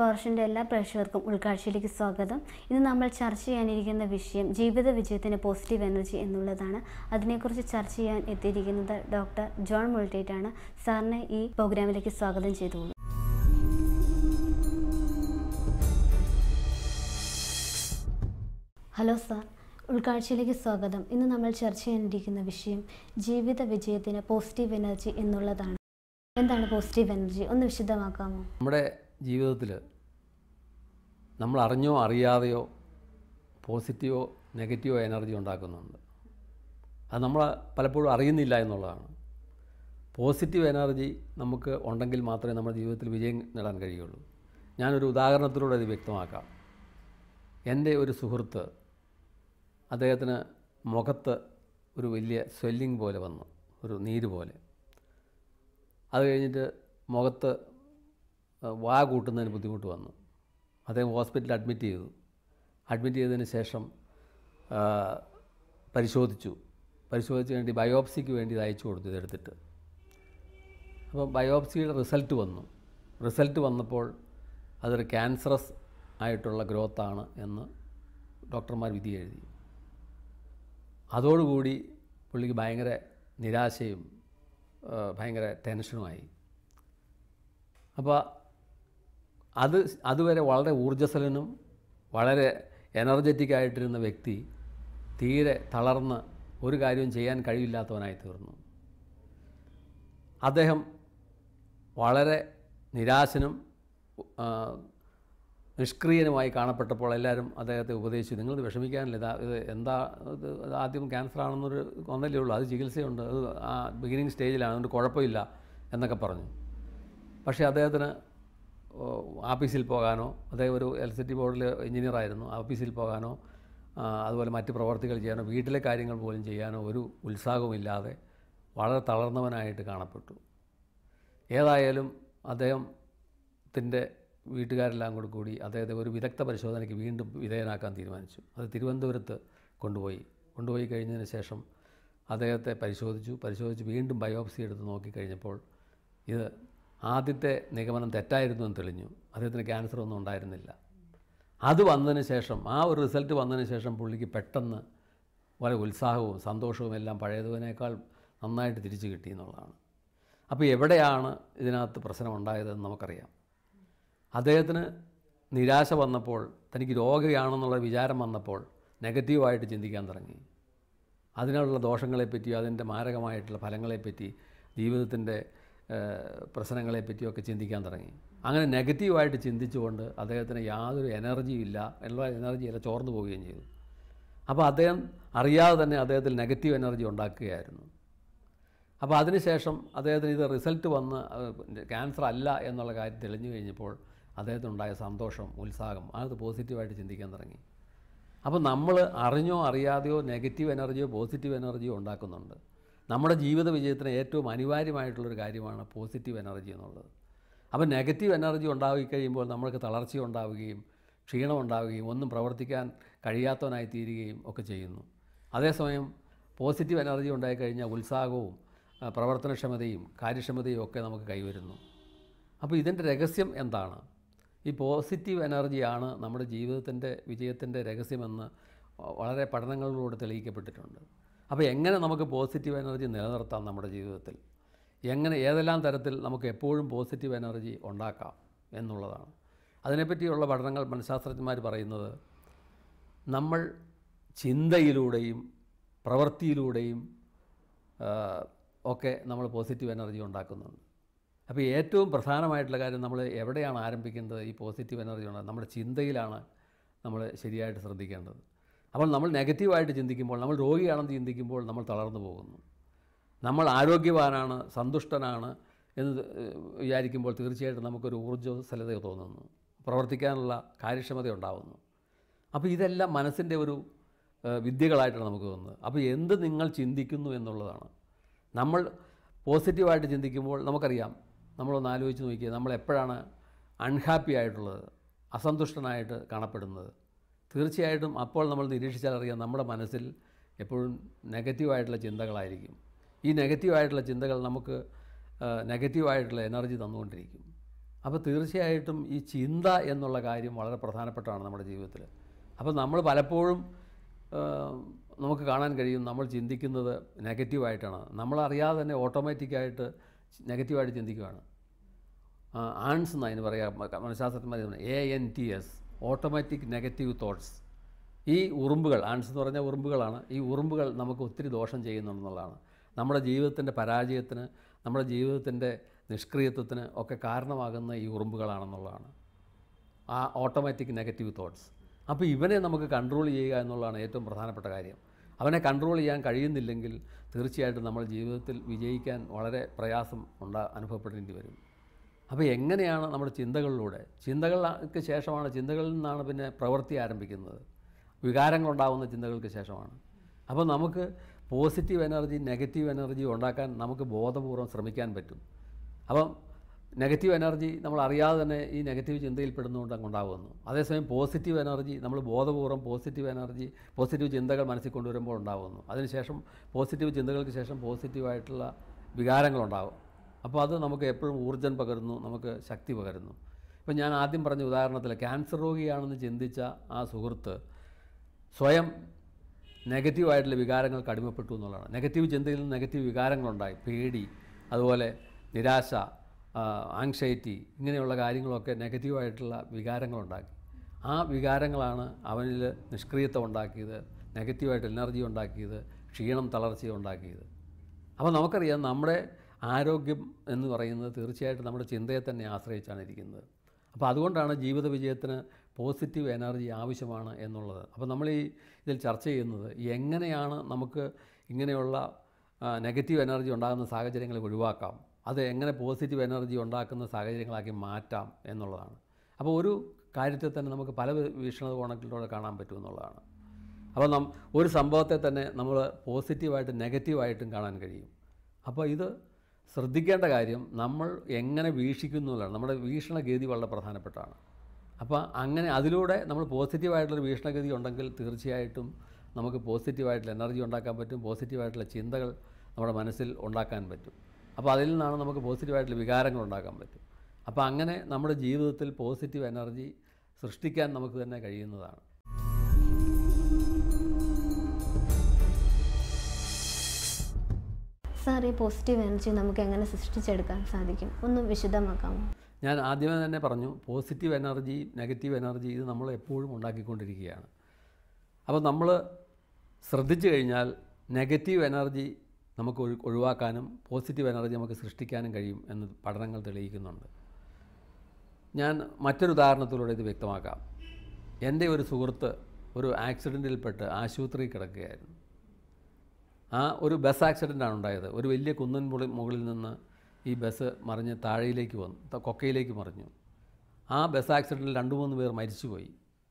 പവർഷൻ്റെ എല്ലാ പ്രേക്ഷകർക്കും ഉൾക്കാഴ്ചയിലേക്ക് സ്വാഗതം ഇന്ന് നമ്മൾ ചർച്ച ചെയ്യാനിരിക്കുന്ന വിഷയം ജീവിത വിജയത്തിന് പോസിറ്റീവ് എനർജി എന്നുള്ളതാണ് അതിനെക്കുറിച്ച് ചർച്ച ചെയ്യാൻ എത്തിയിരിക്കുന്നത് ഡോക്ടർ ജോൺ മുൾട്ടേറ്റ് ആണ് സാറിനെ ഈ പ്രോഗ്രാമിലേക്ക് സ്വാഗതം ചെയ്തോളൂ ഹലോ സാർ ഉൾക്കാഴ്ചയിലേക്ക് സ്വാഗതം ഇന്ന് നമ്മൾ ചർച്ച ചെയ്യാനിരിക്കുന്ന വിഷയം ജീവിത വിജയത്തിന് പോസിറ്റീവ് എനർജി എന്നുള്ളതാണ് എന്താണ് പോസിറ്റീവ് എനർജി ഒന്ന് വിശദമാക്കാമോ നമ്മുടെ ജീവിതത്തിൽ നമ്മൾ അറിഞ്ഞോ അറിയാതെയോ പോസിറ്റീവോ നെഗറ്റീവോ എനർജി ഉണ്ടാക്കുന്നുണ്ട് അത് നമ്മൾ പലപ്പോഴും അറിയുന്നില്ല എന്നുള്ളതാണ് പോസിറ്റീവ് എനർജി നമുക്ക് ഉണ്ടെങ്കിൽ മാത്രമേ നമ്മുടെ ജീവിതത്തിൽ വിജയം നേടാൻ കഴിയുള്ളൂ ഞാനൊരു ഉദാഹരണത്തിലൂടെ ഇത് വ്യക്തമാക്കാം എൻ്റെ ഒരു സുഹൃത്ത് അദ്ദേഹത്തിന് മുഖത്ത് ഒരു വലിയ സ്വെല്ലിംഗ് പോലെ വന്നു ഒരു നീര് പോലെ അത് കഴിഞ്ഞിട്ട് മുഖത്ത് വാ കൂട്ടുന്നതിന് ബുദ്ധിമുട്ട് വന്നു അദ്ദേഹം ഹോസ്പിറ്റലിൽ അഡ്മിറ്റ് ചെയ്തു അഡ്മിറ്റ് ചെയ്തതിന് ശേഷം ആ, പരിശോധിച്ചു പരിശോധിച്ച് വേണ്ടി ബയോപ്സിക്ക് വേണ്ടി ഇത് അയച്ചു കൊടുത്തു ഇതെടുത്തിട്ട് അപ്പോൾ ബയോപ്സിയുടെ റിസൾട്ട് വന്നു റിസൾട്ട് വന്നപ്പോൾ അതൊരു ക്യാൻസറസ് ആയിട്ടുള്ള ഗ്രോത്താണ് എന്ന് ഡോക്ടർമാർ വിധി എഴുതി അതോടുകൂടി പുള്ളിക്ക് ഭയങ്കര നിരാശയും ആ, ഭയങ്കര ടെൻഷനുമായി അപ്പോൾ അത് അതുവരെ വളരെ ഊർജ്ജസ്വലനും വളരെ എനർജറ്റിക് ആയിട്ടിരുന്ന വ്യക്തി തീരെ തളർന്ന് ഒരു കാര്യവും ചെയ്യാൻ കഴിവില്ലാത്തവനായി തീർന്നു അദ്ദേഹം വളരെ നിരാശനും ആ, നിഷ്ക്രിയനുമായി കാണപ്പെട്ടപ്പോൾ എല്ലാവരും അദ്ദേഹത്തെ ഉപദേശിച്ചു നിങ്ങൾ ഇത് വിഷമിക്കാനില്ല ഇതാ ഇത് എന്താ ഇത് ഇത് ആദ്യം ക്യാൻസർ ആണെന്നൊരു ഒന്നല്ലേ ഉള്ളൂ അത് ചികിത്സയുണ്ട് അത് ആ ബിഗിനിങ് സ്റ്റേജിലാണ് അതുകൊണ്ട് കുഴപ്പമില്ല എന്നൊക്കെ പറഞ്ഞു പക്ഷേ അദ്ദേഹത്തിന് ഓ, ആഫീസിൽ പോകാനോ അദ്ദേഹം ഒരു ഇലക്ട്രിസിറ്റി ബോർഡിൽ എഞ്ചിനീയർ ആയിരുന്നു ആഫീസിൽ പോകാനോ ആ, അതുപോലെ മറ്റ് പ്രവർത്തികൾ ചെയ്യാനോ വീട്ടിലെ കാര്യങ്ങൾ പോലും ചെയ്യാനോ ഒരു ഉത്സാഹവുമില്ലാതെ വളരെ തളർന്നവനായിട്ട് കാണപ്പെട്ടു ഏതായാലും അദ്ദേഹത്തിൻ്റെ വീട്ടുകാരെല്ലാം കൂടി കൂടി അദ്ദേഹത്തെ ഒരു വിദഗ്ധ പരിശോധനയ്ക്ക് വീണ്ടും വിധേയനാക്കാൻ തീരുമാനിച്ചു അത് തിരുവനന്തപുരത്ത് കൊണ്ടുപോയി കൊണ്ടുപോയി കഴിഞ്ഞതിന് ശേഷം അദ്ദേഹത്തെ പരിശോധിച്ചു പരിശോധിച്ച് വീണ്ടും ബയോപ്സി എടുത്ത് നോക്കിക്കഴിഞ്ഞപ്പോൾ ഇത് ആദ്യത്തെ നിഗമനം തെറ്റായിരുന്നു എന്ന് തെളിഞ്ഞു അദ്ദേഹത്തിന് ക്യാൻസർ ഒന്നും ഉണ്ടായിരുന്നില്ല അത് വന്നതിന് ശേഷം ആ ഒരു റിസൾട്ട് വന്നതിന് ശേഷം പുള്ളിക്ക് പെട്ടെന്ന് വളരെ ഉത്സാഹവും സന്തോഷവും എല്ലാം പഴയതുവിനേക്കാൾ നന്നായിട്ട് തിരിച്ചു കിട്ടി എന്നുള്ളതാണ് അപ്പോൾ എവിടെയാണ് ഇതിനകത്ത് പ്രശ്നം ഉണ്ടായതെന്ന് നമുക്കറിയാം അദ്ദേഹത്തിന് നിരാശ വന്നപ്പോൾ തനിക്ക് രോഗിയാണെന്നുള്ള വിചാരം വന്നപ്പോൾ നെഗറ്റീവായിട്ട് ചിന്തിക്കാൻ തുടങ്ങി അതിനുള്ള ദോഷങ്ങളെപ്പറ്റിയോ അതിൻ്റെ മാരകമായിട്ടുള്ള ഫലങ്ങളെപ്പറ്റി ജീവിതത്തിൻ്റെ പ്രശ്നങ്ങളെപ്പറ്റിയൊക്കെ ചിന്തിക്കാൻ തുടങ്ങി അങ്ങനെ നെഗറ്റീവായിട്ട് ചിന്തിച്ചുകൊണ്ട് അദ്ദേഹത്തിന് യാതൊരു എനർജിയും ഇല്ല ഉള്ള എനർജി എല്ലാം ചോർന്നു പോവുകയും ചെയ്തു അപ്പോൾ അദ്ദേഹം അറിയാതെ തന്നെ അദ്ദേഹത്തിൽ നെഗറ്റീവ് എനർജി ഉണ്ടാക്കുകയായിരുന്നു അപ്പോൾ അതിനുശേഷം അദ്ദേഹത്തിന് ഇത് റിസൾട്ട് വന്ന് ക്യാൻസർ അല്ല എന്നുള്ള കാര്യം തെളിഞ്ഞു കഴിഞ്ഞപ്പോൾ അദ്ദേഹത്തിനുണ്ടായ സന്തോഷം ഉത്സാഹം അത് പോസിറ്റീവായിട്ട് ചിന്തിക്കാൻ തുടങ്ങി അപ്പോൾ നമ്മൾ അറിഞ്ഞോ അറിയാതെയോ നെഗറ്റീവ് എനർജിയോ പോസിറ്റീവ് എനർജിയോ ഉണ്ടാക്കുന്നുണ്ട് നമ്മുടെ ജീവിത വിജയത്തിന് ഏറ്റവും അനിവാര്യമായിട്ടുള്ളൊരു കാര്യമാണ് പോസിറ്റീവ് എനർജി എന്നുള്ളത് അപ്പോൾ നെഗറ്റീവ് എനർജി ഉണ്ടാക്കി കഴിയുമ്പോൾ നമ്മൾക്ക് തളർച്ച ഉണ്ടാവുകയും ക്ഷീണം ഉണ്ടാവുകയും ഒന്നും പ്രവർത്തിക്കാൻ കഴിയാത്തവനായി തീരുകയും ഒക്കെ ചെയ്യുന്നു അതേസമയം പോസിറ്റീവ് എനർജി ഉണ്ടായിക്കഴിഞ്ഞാൽ ഉത്സാഹവും ആ, പ്രവർത്തനക്ഷമതയും കാര്യക്ഷമതയും ഒക്കെ നമുക്ക് കൈവരുന്നു അപ്പോൾ ഇതിൻ്റെ രഹസ്യം എന്താണ് ഈ പോസിറ്റീവ് എനർജിയാണ് നമ്മുടെ ജീവിതത്തിൻ്റെ വിജയത്തിൻ്റെ രഹസ്യമെന്ന് വളരെ പഠനങ്ങളിലൂടെ തെളിയിക്കപ്പെട്ടിട്ടുണ്ട് അപ്പോൾ എങ്ങനെ നമുക്ക് പോസിറ്റീവ് എനർജി നിലനിർത്താം നമ്മുടെ ജീവിതത്തിൽ എങ്ങനെ ഏതെല്ലാം തരത്തിൽ നമുക്ക് എപ്പോഴും പോസിറ്റീവ് എനർജി ഉണ്ടാക്കാം എന്നുള്ളതാണ് അതിനെപ്പറ്റിയുള്ള പഠനങ്ങൾ മനഃശാസ്ത്രജ്ഞന്മാർ പറയുന്നത് നമ്മൾ ചിന്തയിലൂടെയും പ്രവൃത്തിയിലൂടെയും ആ, ഒക്കെ നമ്മൾ പോസിറ്റീവ് എനർജി ഉണ്ടാക്കുന്നുണ്ട് അപ്പോൾ ഏറ്റവും പ്രധാനമായിട്ടുള്ള കാര്യം നമ്മൾ എവിടെയാണ് ആരംഭിക്കേണ്ടത് ഈ പോസിറ്റീവ് എനർജി ഉണ്ടാകുന്നത് നമ്മുടെ ചിന്തയിലാണ് നമ്മൾ ശരിയായിട്ട് ശ്രദ്ധിക്കേണ്ടത് അപ്പോൾ നമ്മൾ നെഗറ്റീവായിട്ട് ചിന്തിക്കുമ്പോൾ നമ്മൾ രോഗിയാണെന്ന് ചിന്തിക്കുമ്പോൾ നമ്മൾ തളർന്നു പോകുന്നു നമ്മൾ ആരോഗ്യവാനാണ് സന്തുഷ്ടനാണ് എന്ന് ഏഹ്, വിചാരിക്കുമ്പോൾ തീർച്ചയായിട്ടും നമുക്കൊരു ഊർജ്ജസ്വലത തോന്നുന്നു പ്രവർത്തിക്കാനുള്ള കാര്യക്ഷമത ഉണ്ടാവുന്നു അപ്പോൾ ഇതെല്ലാം മനസ്സിൻ്റെ ഒരു ഏഹ്, വിദ്യകളായിട്ടാണ് നമുക്ക് തോന്നുന്നത് അപ്പോൾ എന്ത് നിങ്ങൾ ചിന്തിക്കുന്നു എന്നുള്ളതാണ് നമ്മൾ പോസിറ്റീവായിട്ട് ചിന്തിക്കുമ്പോൾ നമുക്കറിയാം നമ്മളൊന്ന് ആലോചിച്ച് നോക്കിയാൽ നമ്മൾ എപ്പോഴാണ് അൺഹാപ്പി ആയിട്ടുള്ളത് അസന്തുഷ്ടനായിട്ട് കാണപ്പെടുന്നത് തീർച്ചയായിട്ടും അപ്പോൾ നമ്മൾ നിരീക്ഷിച്ചാൽ അറിയാം നമ്മുടെ മനസ്സിൽ എപ്പോഴും നെഗറ്റീവായിട്ടുള്ള ചിന്തകളായിരിക്കും ഈ നെഗറ്റീവായിട്ടുള്ള ചിന്തകൾ നമുക്ക് നെഗറ്റീവായിട്ടുള്ള എനർജി തന്നുകൊണ്ടിരിക്കും അപ്പോൾ തീർച്ചയായിട്ടും ഈ ചിന്ത എന്നുള്ള കാര്യം വളരെ പ്രധാനപ്പെട്ടതാണ് നമ്മുടെ ജീവിതത്തിൽ അപ്പോൾ നമ്മൾ പലപ്പോഴും ആ, നമുക്ക് കാണാൻ കഴിയും നമ്മൾ ചിന്തിക്കുന്നത് നെഗറ്റീവായിട്ടാണ് നമ്മളറിയാതെ തന്നെ ഓട്ടോമാറ്റിക്കായിട്ട് നെഗറ്റീവായിട്ട് ചിന്തിക്കുകയാണ് ആൺസ് എന്ന് അതിന് പറയാം മനഃശാസ്ത്രജ്ഞന്മാർ A N T S automatic negative thoughts ഈ ഉറുമ്പുകൾ ആൺസ് എന്ന് പറഞ്ഞാൽ ഉറുമ്പുകളാണ് ഈ ഉറുമ്പുകൾ നമുക്ക് ഒത്തിരി ദോഷം ചെയ്യുന്നുണ്ടെന്നുള്ളതാണ് നമ്മുടെ ജീവിതത്തിൻ്റെ പരാജയത്തിന് നമ്മുടെ ജീവിതത്തിൻ്റെ നിഷ്ക്രിയത്വത്തിന് ഒക്കെ കാരണമാകുന്ന ഈ ഉറുമ്പുകളാണെന്നുള്ളതാണ് ആ ഓട്ടോമാറ്റിക് നെഗറ്റീവ് തോട്ട്സ് അപ്പോൾ ഇവനെ നമുക്ക് കൺട്രോൾ ചെയ്യുക എന്നുള്ളതാണ് ഏറ്റവും പ്രധാനപ്പെട്ട കാര്യം അവനെ കൺട്രോൾ ചെയ്യാൻ കഴിയുന്നില്ലെങ്കിൽ തീർച്ചയായിട്ടും നമ്മൾ ജീവിതത്തിൽ വിജയിക്കാൻ വളരെ പ്രയാസം ഉണ്ടാ അനുഭവപ്പെടേണ്ടി വരും അപ്പോൾ എങ്ങനെയാണ് നമ്മുടെ ചിന്തകളിലൂടെ ചിന്തകൾക്ക് ശേഷമാണ് ചിന്തകളിൽ നിന്നാണ് പിന്നെ പ്രവൃത്തി ആരംഭിക്കുന്നത് വികാരങ്ങളുണ്ടാകുന്ന ചിന്തകൾക്ക് ശേഷമാണ് അപ്പോൾ നമുക്ക് പോസിറ്റീവ് എനർജി നെഗറ്റീവ് എനർജി ഉണ്ടാക്കാൻ നമുക്ക് ബോധപൂർവ്വം ശ്രമിക്കാൻ പറ്റും അപ്പം നെഗറ്റീവ് എനർജി നമ്മൾ അറിയാതെ തന്നെ ഈ നെഗറ്റീവ് ചിന്തയിൽ പെടുന്നതുകൊണ്ട് അങ്ങ് ഉണ്ടാകുന്നു അതേസമയം പോസിറ്റീവ് എനർജി നമ്മൾ ബോധപൂർവ്വം പോസിറ്റീവ് എനർജി പോസിറ്റീവ് ചിന്തകൾ മനസ്സിൽ കൊണ്ടുവരുമ്പോൾ ഉണ്ടാകുന്നു അതിനുശേഷം പോസിറ്റീവ് ചിന്തകൾക്ക് ശേഷം പോസിറ്റീവായിട്ടുള്ള വികാരങ്ങളുണ്ടാകും അപ്പോൾ അത് നമുക്ക് എപ്പോഴും ഊർജ്ജം പകരുന്നു നമുക്ക് ശക്തി പകരുന്നു ഇപ്പം ഞാൻ ആദ്യം പറഞ്ഞ ഉദാഹരണത്തിൽ ക്യാൻസർ രോഗിയാണെന്ന് ചിന്തിച്ച ആ സുഹൃത്ത് സ്വയം നെഗറ്റീവായിട്ടുള്ള വികാരങ്ങൾക്ക് അടിമപ്പെട്ടു എന്നുള്ളതാണ് നെഗറ്റീവ് ചിന്തയിൽ നിന്ന് നെഗറ്റീവ് വികാരങ്ങളുണ്ടായി പേടി അതുപോലെ നിരാശ ആങ്ഷൈറ്റി ഇങ്ങനെയുള്ള കാര്യങ്ങളൊക്കെ നെഗറ്റീവായിട്ടുള്ള വികാരങ്ങളുണ്ടാക്കി ആ വികാരങ്ങളാണ് അവനിൽ നിഷ്ക്രിയത്വം ഉണ്ടാക്കിയത് നെഗറ്റീവായിട്ട് എനർജി ഉണ്ടാക്കിയത് ക്ഷീണം തളർച്ച ഉണ്ടാക്കിയത് അപ്പോൾ നമുക്കറിയാം നമ്മുടെ ആരോഗ്യം എന്ന് പറയുന്നത് തീർച്ചയായിട്ടും നമ്മുടെ ചിന്തയെ തന്നെ ആശ്രയിച്ചാണ് ഇരിക്കുന്നത് അപ്പോൾ അതുകൊണ്ടാണ് ജീവിത വിജയത്തിന് പോസിറ്റീവ് എനർജി ആവശ്യമാണ് എന്നുള്ളത് അപ്പോൾ നമ്മൾ ഈ ഇതിൽ ചർച്ച ചെയ്യുന്നത് എങ്ങനെയാണ് നമുക്ക് ഇങ്ങനെയുള്ള നെഗറ്റീവ് എനർജി ഉണ്ടാകുന്ന സാഹചര്യങ്ങളെ ഒഴിവാക്കാം അത് എങ്ങനെ പോസിറ്റീവ് എനർജി ഉണ്ടാക്കുന്ന സാഹചര്യങ്ങളാക്കി മാറ്റാം എന്നുള്ളതാണ് അപ്പോൾ ഒരു കാര്യത്തെ തന്നെ നമുക്ക് പല വീക്ഷണകോണങ്ങളിലൂടെ കാണാൻ പറ്റും എന്നുള്ളതാണ് അപ്പോൾ നം ഒരു സംഭവത്തെ തന്നെ നമ്മൾ പോസിറ്റീവായിട്ടും നെഗറ്റീവായിട്ടും കാണാൻ കഴിയും അപ്പോൾ ഇത് ശ്രദ്ധിക്കേണ്ട കാര്യം നമ്മൾ എങ്ങനെ വീക്ഷിക്കുന്നു എന്നുള്ളതാണ് നമ്മുടെ വീക്ഷണഗതി വളരെ പ്രധാനപ്പെട്ടാണ് അപ്പോൾ അങ്ങനെ അതിലൂടെ നമ്മൾ പോസിറ്റീവായിട്ടുള്ളൊരു വീക്ഷണഗതി ഉണ്ടെങ്കിൽ തീർച്ചയായിട്ടും നമുക്ക് പോസിറ്റീവായിട്ടുള്ള എനർജി ഉണ്ടാക്കാൻ പറ്റും പോസിറ്റീവായിട്ടുള്ള ചിന്തകൾ നമ്മുടെ മനസ്സിൽ ഉണ്ടാക്കാൻ പറ്റും അപ്പോൾ അതിൽ നിന്നാണ് നമുക്ക് പോസിറ്റീവായിട്ടുള്ള വികാരങ്ങൾ ഉണ്ടാക്കാൻ പറ്റും അപ്പോൾ അങ്ങനെ നമ്മുടെ ജീവിതത്തിൽ പോസിറ്റീവ് എനർജി സൃഷ്ടിക്കാൻ നമുക്ക് തന്നെ കഴിയുന്നതാണ് സാർ ഈ പോസിറ്റീവ് എനർജി നമുക്ക് എങ്ങനെ സൃഷ്ടിച്ചെടുക്കാൻ സാധിക്കും ഒന്ന് വിശദമാക്കാമോ ഞാൻ ആദ്യമേ തന്നെ പറഞ്ഞു പോസിറ്റീവ് എനർജി നെഗറ്റീവ് എനർജി ഇത് നമ്മൾ എപ്പോഴും ഉണ്ടാക്കിക്കൊണ്ടിരിക്കുകയാണ് അപ്പോൾ നമ്മൾ ശ്രദ്ധിച്ചു കഴിഞ്ഞാൽ നെഗറ്റീവ് എനർജി നമുക്ക് ഒഴി ഒഴിവാക്കാനും പോസിറ്റീവ് എനർജി നമുക്ക് സൃഷ്ടിക്കാനും കഴിയും എന്ന് പഠനങ്ങൾ തെളിയിക്കുന്നുണ്ട് ഞാൻ മറ്റൊരു ഉദാഹരണത്തിലൂടെ ഇത് വ്യക്തമാക്കാം എൻ്റെ ഒരു സുഹൃത്ത് ഒരു ആക്സിഡൻറ്റിൽപ്പെട്ട് ആശുപത്രിയിൽ കിടക്കുകയായിരുന്നു ആ ഒരു ബസ് ആക്സിഡൻ്റാണ് ഉണ്ടായത് ഒരു വലിയ കുന്നൻ മുളി മുകളിൽ നിന്ന് ഈ ബസ് മറിഞ്ഞ് താഴയിലേക്ക് വന്നു ത- കൊക്കയിലേക്ക് മറിഞ്ഞു ആ ബസ് ആക്സിഡൻറ്റിൽ രണ്ട് മൂന്ന് പേർ മരിച്ചുപോയി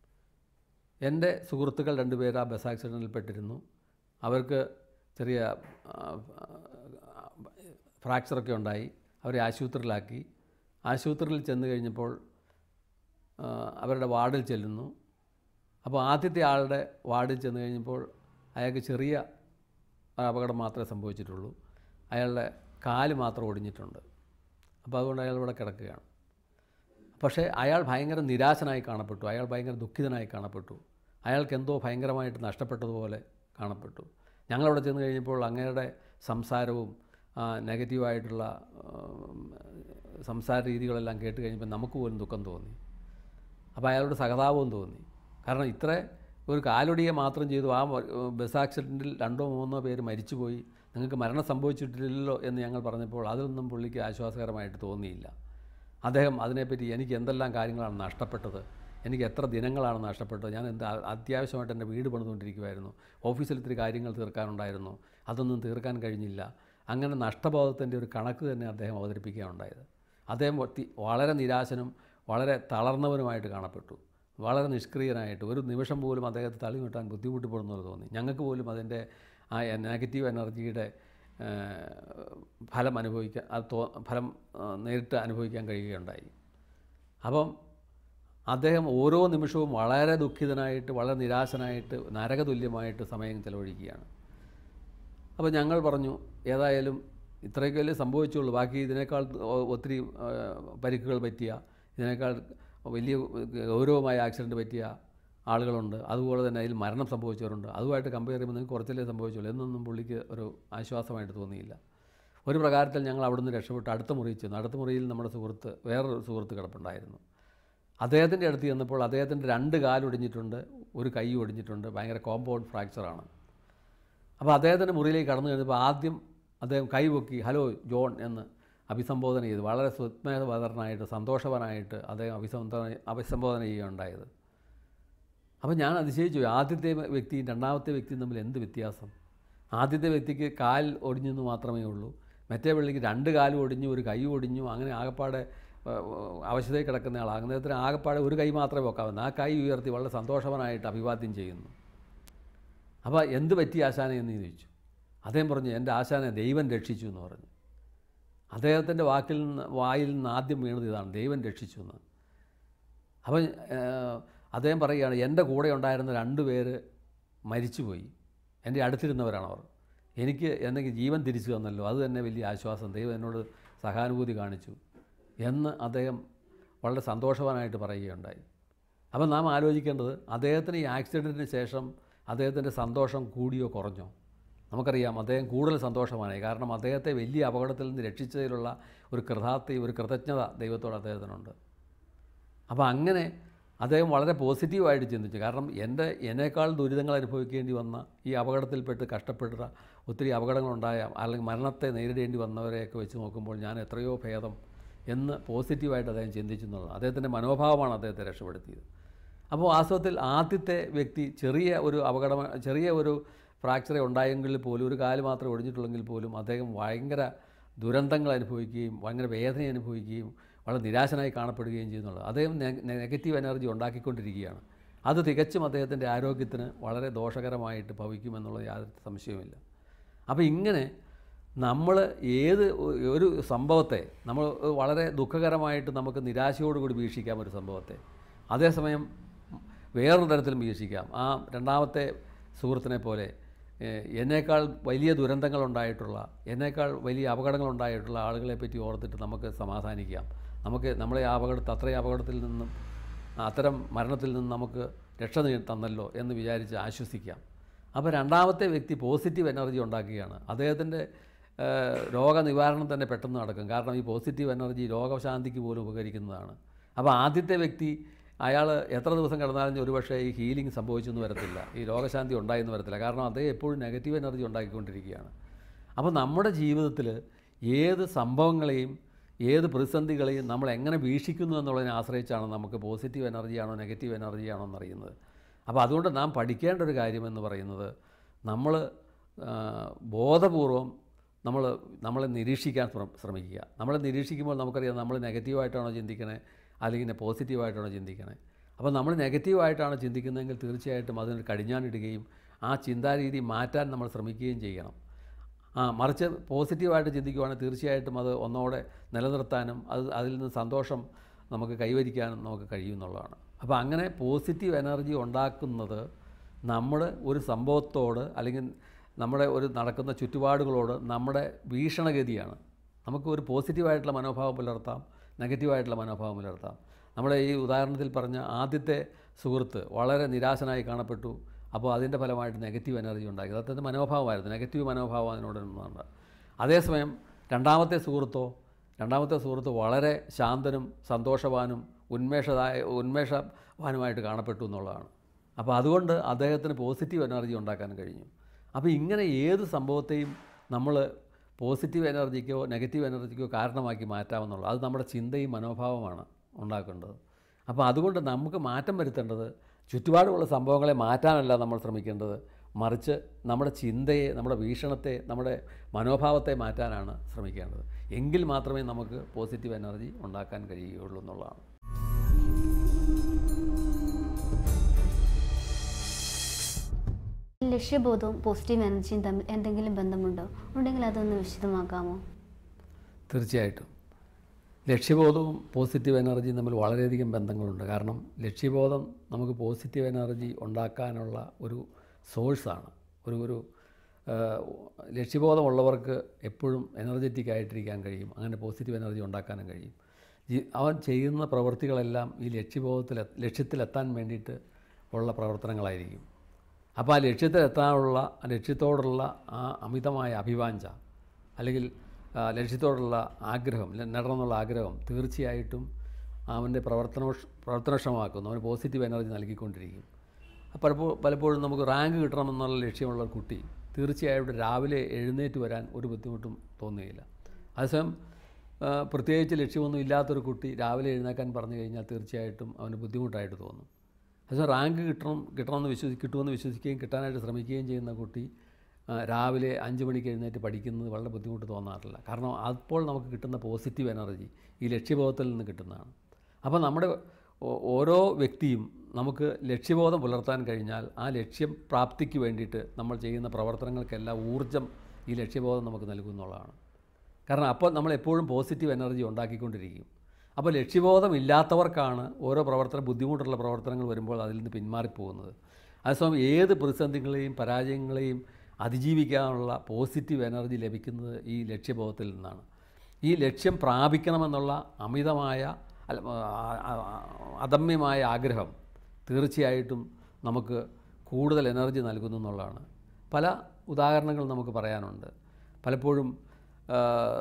എൻ്റെ സുഹൃത്തുക്കൾ രണ്ടുപേർ ആ ബസ് ആക്സിഡൻറ്റിൽ പെട്ടിരുന്നു അവർക്ക് ചെറിയ ആ, ആ, ഫ്രാക്ചറൊക്കെ ഉണ്ടായി അവരെ ആശുപത്രിയിലാക്കി ആശുപത്രിയിൽ ചെന്ന് കഴിഞ്ഞപ്പോൾ ആ, അവരുടെ വാർഡിൽ ചെല്ലുന്നു അപ്പോൾ ആദ്യത്തെ ആളുടെ വാർഡിൽ ചെന്ന് കഴിഞ്ഞപ്പോൾ അയാൾക്ക് ചെറിയ ഒരു അപകടം മാത്രമേ സംഭവിച്ചിട്ടുള്ളൂ അയാളുടെ കാല് മാത്രം ഒടിഞ്ഞിട്ടുണ്ട് അപ്പോൾ അതുകൊണ്ട് അയാൾ ഇവിടെ കിടക്കുകയാണ് പക്ഷേ അയാൾ ഭയങ്കര നിരാശനായി കാണപ്പെട്ടു അയാൾ ഭയങ്കര ദുഃഖിതനായി കാണപ്പെട്ടു അയാൾക്ക് എന്തോ ഭയങ്കരമായിട്ട് നഷ്ടപ്പെട്ടതുപോലെ കാണപ്പെട്ടു ഞങ്ങളവിടെ ചെന്ന് കഴിഞ്ഞപ്പോൾ അങ്ങയുടെ സംസാരവും ആ, നെഗറ്റീവായിട്ടുള്ള ഉം, സംസാര രീതികളെല്ലാം കേട്ട് കഴിഞ്ഞപ്പോൾ നമുക്ക് പോലും ദുഃഖം തോന്നി അപ്പോൾ അയാളോട് സഹതാപവും തോന്നി കാരണം ഇത്ര ഒരു കാലൊടിയെ മാത്രം ചെയ്തു ആ വ- ബസ് ആക്സിഡൻറ്റിൽ രണ്ടോ മൂന്നോ പേര് മരിച്ചുപോയി നിങ്ങൾക്ക് മരണം സംഭവിച്ചിട്ടില്ലല്ലോ എന്ന് ഞങ്ങൾ പറഞ്ഞപ്പോൾ അതിലൊന്നും പുള്ളിക്ക് ആശ്വാസകരമായിട്ട് തോന്നിയില്ല അദ്ദേഹം അതിനെപ്പറ്റി എനിക്ക് എന്തെല്ലാം കാര്യങ്ങളാണ് നഷ്ടപ്പെട്ടത് എനിക്ക് എത്ര ദിനങ്ങളാണ് നഷ്ടപ്പെട്ടത് ഞാൻ എന്താ അത്യാവശ്യമായിട്ട് എൻ്റെ വീട് പണിതുകൊണ്ടിരിക്കുമായിരുന്നു ഓഫീസിൽ ഇത്തിരി കാര്യങ്ങൾ തീർക്കാനുണ്ടായിരുന്നു അതൊന്നും തീർക്കാൻ കഴിഞ്ഞില്ല അങ്ങനെ നഷ്ടബോധത്തിൻ്റെ ഒരു കണക്ക് തന്നെ അദ്ദേഹം അവതരിപ്പിക്കുകയുണ്ടായത് അദ്ദേഹം ഒത്തി- വളരെ നിരാശനും വളരെ തളർന്നവനുമായിട്ട് കാണപ്പെട്ടു വളരെ നിഷ്ക്രിയനായിട്ട് ഒരു നിമിഷം പോലും അദ്ദേഹത്തെ തള്ളി നീട്ടാൻ ബുദ്ധിമുട്ടിപ്പെടുന്നത് തോന്നി ഞങ്ങൾക്ക് പോലും അതിൻ്റെ ആ നെഗറ്റീവ് എനർജിയുടെ ആ, ഫലം അനുഭവിക്കാൻ അത് തോ ഫലം ആ, നേരിട്ട് അനുഭവിക്കാൻ കഴിയുകയുണ്ടായി അപ്പം അദ്ദേഹം ഓരോ നിമിഷവും വളരെ ദുഃഖിതനായിട്ട് വളരെ നിരാശനായിട്ട് നരകതുല്യമായിട്ട് സമയം ചെലവഴിക്കുകയാണ് അപ്പോൾ ഞങ്ങൾ പറഞ്ഞു ഏതായാലും ഇത്രയൊക്കെയല്ലേ സംഭവിച്ചുള്ളൂ ബാക്കി ഇതിനേക്കാൾ ഒ- ഒത്തിരി ആ, പരിക്കുകൾ പറ്റിയ ഇതിനേക്കാൾ വലിയ ഗൗരവമായ ആക്സിഡൻറ്റ് പറ്റിയ ആളുകളുണ്ട് അതുപോലെ തന്നെ അതിൽ മരണം സംഭവിച്ചവരുണ്ട് അതുമായിട്ട് കമ്പയർ ചെയ്യുമ്പോൾ നിങ്ങൾക്ക് കുറച്ചല്ലേ സംഭവിച്ചുള്ളൂ എന്നൊന്നും പുള്ളിക്ക് ഒരു ആശ്വാസമായിട്ട് തോന്നിയില്ല ഒരു പ്രകാരത്തിൽ ഞങ്ങൾ അവിടുന്ന് രക്ഷപ്പെട്ട് അടുത്ത മുറിയിൽ ചെന്നു അടുത്ത മുറിയിൽ നമ്മുടെ സുഹൃത്ത് വേറൊരു സുഹൃത്ത് കിടപ്പുണ്ടായിരുന്നു അദ്ദേഹത്തിൻ്റെ അടുത്ത് ചെന്നപ്പോൾ അദ്ദേഹത്തിൻ്റെ രണ്ട് കാലൊടിഞ്ഞിട്ടുണ്ട് ഒരു കൈ ഒടിഞ്ഞിട്ടുണ്ട് ഭയങ്കര കോമ്പൗണ്ട് ഫ്രാക്ചറാണ് അപ്പോൾ അദ്ദേഹത്തിൻ്റെ മുറിയിലേക്ക് കടന്നു കഴിഞ്ഞപ്പോൾ ആദ്യം അദ്ദേഹം കൈപൊക്കി ഹലോ ജോൺ എന്ന് അഭിസംബോധന ചെയ്തു വളരെ സ്വത്മേധവതരനായിട്ട് സന്തോഷവാനായിട്ട് അദ്ദേഹം അഭിസംബോധന അഭിസംബോധന ചെയ്യുകയുണ്ടായത് അപ്പോൾ ഞാൻ അതിശയിച്ചു പോയി. ആദ്യത്തെ വ്യക്തിയും രണ്ടാമത്തെ വ്യക്തിയും തമ്മിൽ എന്ത് വ്യത്യാസം ആദ്യത്തെ വ്യക്തിക്ക് കാൽ ഒടിഞ്ഞെന്ന് മാത്രമേ ഉള്ളൂ മറ്റേ പള്ളിക്ക് രണ്ട് കാലും ഒടിഞ്ഞു ഒരു കൈ ഒടിഞ്ഞു അങ്ങനെ ആകപ്പാടെ ഏഹ്, അവശതയിൽ കിടക്കുന്ന ആളാണ് അദ്ദേഹത്തിന് ആകപ്പാടെ ഒരു കൈ മാത്രമേ വെക്കാവുന്നു ആ കൈ ഉയർത്തി വളരെ സന്തോഷവാനായിട്ട് അഭിവാദ്യം ചെയ്യുന്നു അപ്പോൾ എന്ത് പറ്റി ആശാനെ എന്ന് ചോദിച്ചു അദ്ദേഹം പറഞ്ഞു എൻ്റെ ആശാനെ ദൈവം രക്ഷിച്ചു എന്ന് പറഞ്ഞു അദ്ദേഹത്തിൻ്റെ വാക്കിൽ നിന്ന് വായിൽ നിന്ന് ആദ്യം വീണത് ഇതാണ് ദൈവം രക്ഷിച്ചു എന്ന് അപ്പം ഏഹ്, അദ്ദേഹം പറയുകയാണ് എൻ്റെ കൂടെ ഉണ്ടായിരുന്ന രണ്ട് പേര് മരിച്ചുപോയി എൻ്റെ അടുത്തിരുന്നവരാണ് അവർ എനിക്ക് എനിക്ക് ജീവൻ തിരിച്ചു തന്നല്ലോ അത് തന്നെ വലിയ ആശ്വാസം ദൈവം എന്നോട് സഹാനുഭൂതി കാണിച്ചു എന്ന് അദ്ദേഹം വളരെ സന്തോഷവാനായിട്ട് പറയുകയുണ്ടായി അപ്പം നാം ആലോചിക്കേണ്ടത് അദ്ദേഹത്തിന് ഈ ആക്സിഡൻറ്റിന് ശേഷം അദ്ദേഹത്തിൻ്റെ സന്തോഷം കൂടിയോ കുറഞ്ഞോ നമുക്കറിയാം അദ്ദേഹം കൂടുതൽ സന്തോഷമാനായി കാരണം അദ്ദേഹത്തെ വലിയ അപകടത്തിൽ നിന്ന് രക്ഷിച്ചതിലുള്ള ഒരു കൃതാർത്ഥി ഒരു കൃതജ്ഞത ദൈവത്തോട് അദ്ദേഹത്തിനുണ്ട് അപ്പോൾ അങ്ങനെ അദ്ദേഹം വളരെ പോസിറ്റീവായിട്ട് ചിന്തിച്ചു കാരണം എൻ്റെ എന്നേക്കാൾ ദുരിതങ്ങൾ അനുഭവിക്കേണ്ടി വന്ന ഈ അപകടത്തിൽപ്പെട്ട് കഷ്ടപ്പെട്ട ഒത്തിരി അപകടങ്ങളുണ്ടായ അല്ലെങ്കിൽ മരണത്തെ നേരിടേണ്ടി വന്നവരെയൊക്കെ വെച്ച് നോക്കുമ്പോൾ ഞാൻ എത്രയോ ഭേദം എന്ന് പോസിറ്റീവായിട്ട് അദ്ദേഹം ചിന്തിച്ചു എന്നുള്ളത് അദ്ദേഹത്തിൻ്റെ മനോഭാവമാണ് അദ്ദേഹത്തെ രക്ഷപ്പെടുത്തിയത് അപ്പോൾ വാസ്തവത്തിൽ ആദ്യത്തെ വ്യക്തി ചെറിയ ഒരു അപകടം ചെറിയ ഒരു ഫ്രാക്ചർ ഉണ്ടായെങ്കിൽ പോലും ഒരു കാല് മാത്രമേ ഒടിഞ്ഞിട്ടുള്ളെങ്കിൽ പോലും അദ്ദേഹം ഭയങ്കര ദുരന്തങ്ങൾ അനുഭവിക്കുകയും ഭയങ്കര വേദന അനുഭവിക്കുകയും വളരെ നിരാശനായി കാണപ്പെടുകയും ചെയ്യുന്നുള്ളത് അദ്ദേഹം നെ- നെഗറ്റീവ് എനർജി ഉണ്ടാക്കിക്കൊണ്ടിരിക്കുകയാണ് അത് തികച്ചും അദ്ദേഹത്തിൻ്റെ ആരോഗ്യത്തിന് വളരെ ദോഷകരമായിട്ട് ഭവിക്കുമെന്നുള്ള യാതൊരു സംശയവുമില്ല അപ്പോൾ ഇങ്ങനെ നമ്മൾ ഏത് ഒ- ഒരു സംഭവത്തെ നമ്മൾ വളരെ ദുഃഖകരമായിട്ട് നമുക്ക് നിരാശയോടുകൂടി വീക്ഷിക്കാം ഒരു സംഭവത്തെ അതേസമയം വേറൊരു തരത്തിലും വീക്ഷിക്കാം ആ രണ്ടാമത്തെ സുഹൃത്തിനെ പോലെ ഏഹ്, എന്നേക്കാൾ വലിയ ദുരന്തങ്ങളുണ്ടായിട്ടുള്ള എന്നേക്കാൾ വലിയ അപകടങ്ങളുണ്ടായിട്ടുള്ള ആളുകളെ പറ്റി ഓർത്തിട്ട് നമുക്ക് സമാധാനിക്കാം നമുക്ക് നമ്മളെ ആ അപകടത്തിൽ അത്രയും അപകടത്തിൽ നിന്നും അത്തരം മരണത്തിൽ നിന്ന് നമുക്ക് രക്ഷ നേ- തന്നല്ലോ എന്ന് വിചാരിച്ച് ആശ്വസിക്കാം അപ്പോൾ രണ്ടാമത്തെ വ്യക്തി പോസിറ്റീവ് എനർജി ഉണ്ടാക്കുകയാണ് അദ്ദേഹത്തിൻ്റെ ഏഹ്, രോഗനിവാരണം തന്നെ പെട്ടെന്ന് നടക്കും കാരണം ഈ പോസിറ്റീവ് എനർജി രോഗശാന്തിക്ക് പോലും ഉപകരിക്കുന്നതാണ് അപ്പോൾ ആദ്യത്തെ വ്യക്തി അയാൾ എത്ര ദിവസം കിടന്നാലും ഒരുപക്ഷേ ഈ ഹീലിംഗ് സംഭവിച്ചെന്ന് വരത്തില്ല ഈ രോഗശാന്തി ഉണ്ടായെന്ന് വരത്തില്ല കാരണം അദ്ദേഹം എപ്പോഴും നെഗറ്റീവ് എനർജി ഉണ്ടാക്കിക്കൊണ്ടിരിക്കുകയാണ് അപ്പോൾ നമ്മുടെ ജീവിതത്തിൽ ഏത് സംഭവങ്ങളെയും ഏത് പ്രതിസന്ധികളെയും നമ്മൾ എങ്ങനെ വീക്ഷിക്കുന്നു എന്നുള്ളതിനെ ആശ്രയിച്ചാണ് നമുക്ക് പോസിറ്റീവ് എനർജിയാണോ നെഗറ്റീവ് എനർജിയാണോ എന്നറിയുന്നത് അപ്പോൾ അതുകൊണ്ട് നാം പഠിക്കേണ്ട ഒരു കാര്യമെന്ന് പറയുന്നത് നമ്മൾ ആ, ബോധപൂർവം നമ്മൾ നമ്മളെ നിരീക്ഷിക്കാൻ ശ്രമ- ശ്രമിക്കുക നമ്മളെ നിരീക്ഷിക്കുമ്പോൾ നമുക്കറിയാം നമ്മൾ നെഗറ്റീവായിട്ടാണോ ചിന്തിക്കണേ അല്ലെങ്കിൽ പോസിറ്റീവായിട്ടാണോ ചിന്തിക്കണേ അപ്പോൾ നമ്മൾ നെഗറ്റീവായിട്ടാണ് ചിന്തിക്കുന്നതെങ്കിൽ തീർച്ചയായിട്ടും അതിന് കടിഞ്ഞാണിടുകയും ആ ചിന്താരീതി മാറ്റാൻ നമ്മൾ ശ്രമിക്കുകയും ചെയ്യണം ആ മറിച്ച് പോസിറ്റീവായിട്ട് ചിന്തിക്കുവാണെങ്കിൽ തീർച്ചയായിട്ടും അത് ഒന്നോടെ നിലനിർത്താനും അത് അതിൽ നിന്ന് സന്തോഷം നമുക്ക് കൈവരിക്കാനും നമുക്ക് കഴിയുമെന്നുള്ളതാണ് അപ്പോൾ അങ്ങനെ പോസിറ്റീവ് എനർജി ഉണ്ടാക്കുന്നത് നമ്മൾ ഒരു സംഭവത്തോട് അല്ലെങ്കിൽ നമ്മുടെ ഒരു നടക്കുന്ന ചുറ്റുപാടുകളോട് നമ്മുടെ വീക്ഷണഗതിയാണ് നമുക്ക് ഒരു പോസിറ്റീവായിട്ടുള്ള മനോഭാവം പുലർത്താം നെഗറ്റീവായിട്ടുള്ള മനോഭാവം പുലർത്താം നമ്മുടെ ഈ ഉദാഹരണത്തിൽ പറഞ്ഞ ആദ്യത്തെ സുഹൃത്ത് വളരെ നിരാശനായി കാണപ്പെട്ടു അപ്പോൾ അതിൻ്റെ ഫലമായിട്ട് നെഗറ്റീവ് എനർജി ഉണ്ടാക്കി അതൊക്കെ മനോഭാവമായിരുന്നു നെഗറ്റീവ് മനോഭാവം അതിനോട് നിന്നുണ്ട് അതേസമയം രണ്ടാമത്തെ സുഹൃത്തോ രണ്ടാമത്തെ സുഹൃത്ത് വളരെ ശാന്തനും സന്തോഷവാനും ഉന്മേഷതായ ഉന്മേഷവാനുമായിട്ട് കാണപ്പെട്ടു എന്നുള്ളതാണ് അപ്പോൾ അതുകൊണ്ട് അദ്ദേഹത്തിന് പോസിറ്റീവ് എനർജി ഉണ്ടാക്കാൻ കഴിഞ്ഞു അപ്പോൾ ഇങ്ങനെ ഏത് സംഭവത്തെയും നമ്മൾ പോസിറ്റീവ് എനർജിക്കോ നെഗറ്റീവ് എനർജിക്കോ കാരണമാക്കി മാറ്റാമെന്നുള്ളത് അത് നമ്മുടെ ചിന്തയും മനോഭാവമാണ് ഉണ്ടാക്കേണ്ടത് അപ്പോൾ അതുകൊണ്ട് നമുക്ക് മാറ്റം വരുത്തേണ്ടത് ചുറ്റുപാടുമുള്ള സംഭവങ്ങളെ മാറ്റാനല്ല നമ്മൾ ശ്രമിക്കേണ്ടത് മറിച്ച് നമ്മുടെ ചിന്തയെ നമ്മുടെ വീക്ഷണത്തെ നമ്മുടെ മനോഭാവത്തെ മാറ്റാനാണ് ശ്രമിക്കേണ്ടത് എങ്കിൽ മാത്രമേ നമുക്ക് പോസിറ്റീവ് എനർജി ഉണ്ടാക്കാൻ കഴിയുകയുള്ളൂ എന്നുള്ളതാണ് ലക്ഷ്യബോധവും പോസിറ്റീവ് എനർജിയും തമ്മിൽ എന്തെങ്കിലും ബന്ധമുണ്ടോ ഉണ്ടെങ്കിൽ അതൊന്ന് വിശദമാക്കാമോ തീർച്ചയായിട്ടും ലക്ഷ്യബോധവും പോസിറ്റീവ് എനർജിയും തമ്മിൽ വളരെയധികം ബന്ധങ്ങളുണ്ട് കാരണം ലക്ഷ്യബോധം നമുക്ക് പോസിറ്റീവ് എനർജി ഉണ്ടാക്കാനുള്ള ഒരു സോഴ്സാണ് ഒരു ഒരു ലക്ഷ്യബോധമുള്ളവർക്ക് എപ്പോഴും എനർജറ്റിക് ആയിട്ടിരിക്കാൻ കഴിയും അങ്ങനെ പോസിറ്റീവ് എനർജി ഉണ്ടാക്കാനും കഴിയും ഈ- അവൻ ചെയ്യുന്ന പ്രവൃത്തികളെല്ലാം ഈ ലക്ഷ്യബോധത്തിൽ ലക്ഷ്യത്തിലെത്താൻ വേണ്ടിയിട്ട് ഉള്ള പ്രവർത്തനങ്ങളായിരിക്കും അപ്പോൾ ആ ലക്ഷ്യത്തിലെത്താനുള്ള ആ ലക്ഷ്യത്തോടുള്ള ആ അമിതമായ അഭിവാഞ്ച അല്ലെങ്കിൽ ആ, ലക്ഷ്യത്തോടുള്ള ആഗ്രഹം ല- നേടണമെന്നുള്ള ആഗ്രഹം തീർച്ചയായിട്ടും അവൻ്റെ പ്രവർത്തന പ്രവർത്തനക്ഷമമാക്കുന്നു അവന് പോസിറ്റീവ് എനർജി നൽകിക്കൊണ്ടിരിക്കും പലപ്പോൾ പലപ്പോഴും നമുക്ക് റാങ്ക് കിട്ടണമെന്നുള്ള ലക്ഷ്യമുള്ള ഒരു കുട്ടി തീർച്ചയായിട്ടും രാവിലെ എഴുന്നേറ്റ് വരാൻ ഒരു ബുദ്ധിമുട്ടും തോന്നുകയില്ല അതേസമയം ആ, പ്രത്യേകിച്ച് ലക്ഷ്യമൊന്നും ഇല്ലാത്തൊരു കുട്ടി രാവിലെ എഴുന്നേക്കാൻ പറഞ്ഞു കഴിഞ്ഞാൽ തീർച്ചയായിട്ടും അവന് ബുദ്ധിമുട്ടായിട്ട് തോന്നും അതേസമയം റാങ്ക് കിട്ടണം കിട്ടണമെന്ന് വിശ്വസി കിട്ടുമെന്ന് വിശ്വസിക്കുകയും കിട്ടാനായിട്ട് ശ്രമിക്കുകയും ചെയ്യുന്ന കുട്ടി ആ, രാവിലെ അഞ്ച് മണിക്ക് എഴുന്നേറ്റ് പഠിക്കുന്നത് വളരെ ബുദ്ധിമുട്ട് തോന്നാറില്ല കാരണം അപ്പോൾ നമുക്ക് കിട്ടുന്ന പോസിറ്റീവ് എനർജി ഈ ലക്ഷ്യബോധത്തിൽ നിന്ന് കിട്ടുന്നതാണ് അപ്പോൾ നമ്മുടെ ഓ- ഓരോ വ്യക്തിയും നമുക്ക് ലക്ഷ്യബോധം പുലർത്താൻ കഴിഞ്ഞാൽ ആ ലക്ഷ്യം പ്രാപ്തിക്ക് വേണ്ടിയിട്ട് നമ്മൾ ചെയ്യുന്ന പ്രവർത്തനങ്ങൾക്കെല്ലാം ഊർജ്ജം ഈ ലക്ഷ്യബോധം നമുക്ക് നൽകുന്നുള്ളതാണ് കാരണം അപ്പോൾ നമ്മൾ എപ്പോഴും പോസിറ്റീവ് എനർജി ഉണ്ടാക്കിക്കൊണ്ടിരിക്കും അപ്പോൾ ലക്ഷ്യബോധം ഇല്ലാത്തവർക്കാണ് ഓരോ പ്രവർത്തനം ബുദ്ധിമുട്ടുള്ള പ്രവർത്തനങ്ങൾ വരുമ്പോൾ അതിൽ നിന്ന് പിന്മാറിപ്പോകുന്നത് അതേസമയം ഏത് പ്രതിസന്ധികളെയും പരാജയങ്ങളെയും അതിജീവിക്കാനുള്ള പോസിറ്റീവ് എനർജി ലഭിക്കുന്നത് ഈ ലക്ഷ്യബോധത്തിൽ നിന്നാണ് ഈ ലക്ഷ്യം പ്രാപിക്കണമെന്നുള്ള അമിതമായ അല്ല, ആ- ആ- ആ- അദമ്യമായ ആഗ്രഹം തീർച്ചയായിട്ടും നമുക്ക് കൂടുതൽ എനർജി നൽകുന്നു എന്നുള്ളതാണ് പല ഉദാഹരണങ്ങൾ നമുക്ക് പറയാനുണ്ട് പലപ്പോഴും ആ,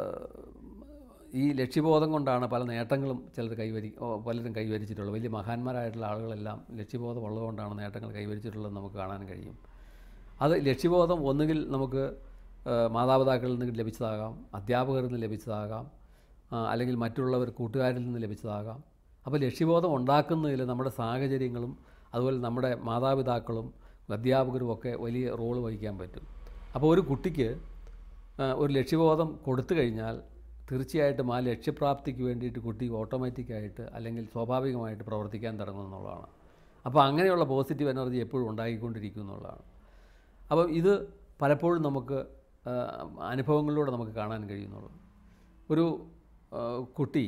ഈ ലക്ഷ്യബോധം കൊണ്ടാണ് പല നേട്ടങ്ങളും ചിലർ കൈവരി ഓ, പലരും കൈവരിച്ചിട്ടുള്ളത് വലിയ മഹാന്മാരായിട്ടുള്ള ആളുകളെല്ലാം ലക്ഷ്യബോധം ഉള്ളതുകൊണ്ടാണ് നേട്ടങ്ങൾ കൈവരിച്ചിട്ടുള്ളത് നമുക്ക് കാണാൻ കഴിയും അത് ലക്ഷ്യബോധം ഒന്നുകിൽ നമുക്ക് ആ, മാതാപിതാക്കളിൽ നിന്ന് ലഭിച്ചതാകാം അധ്യാപകരിൽ നിന്ന് ലഭിച്ചതാകാം ആ, അല്ലെങ്കിൽ മറ്റുള്ളവർ കൂട്ടുകാരിൽ നിന്ന് ലഭിച്ചതാകാം അപ്പോൾ ലക്ഷ്യബോധം ഉണ്ടാക്കുന്നതിൽ നമ്മുടെ സാഹചര്യങ്ങളും അതുപോലെ നമ്മുടെ മാതാപിതാക്കളും അധ്യാപകരും ഒക്കെ വലിയ റോൾ വഹിക്കാൻ പറ്റും അപ്പോൾ ഒരു കുട്ടിക്ക് ആ, ഒരു ലക്ഷ്യബോധം കൊടുത്തു കഴിഞ്ഞാൽ തീർച്ചയായിട്ടും ആ ലക്ഷ്യപ്രാപ്തിക്ക് വേണ്ടിയിട്ട് കുട്ടി ഓട്ടോമാറ്റിക്കായിട്ട് അല്ലെങ്കിൽ സ്വാഭാവികമായിട്ട് പ്രവർത്തിക്കാൻ തുടങ്ങും എന്നുള്ളതാണ് അപ്പോൾ അങ്ങനെയുള്ള പോസിറ്റീവ് എനർജി എപ്പോഴും ഉണ്ടായിക്കൊണ്ടിരിക്കും എന്നുള്ളതാണ് അപ്പം ഇത് പലപ്പോഴും നമുക്ക് ആ, അനുഭവങ്ങളിലൂടെ നമുക്ക് കാണാൻ കഴിയുന്നുള്ളൂ ഒരു ആ, കുട്ടി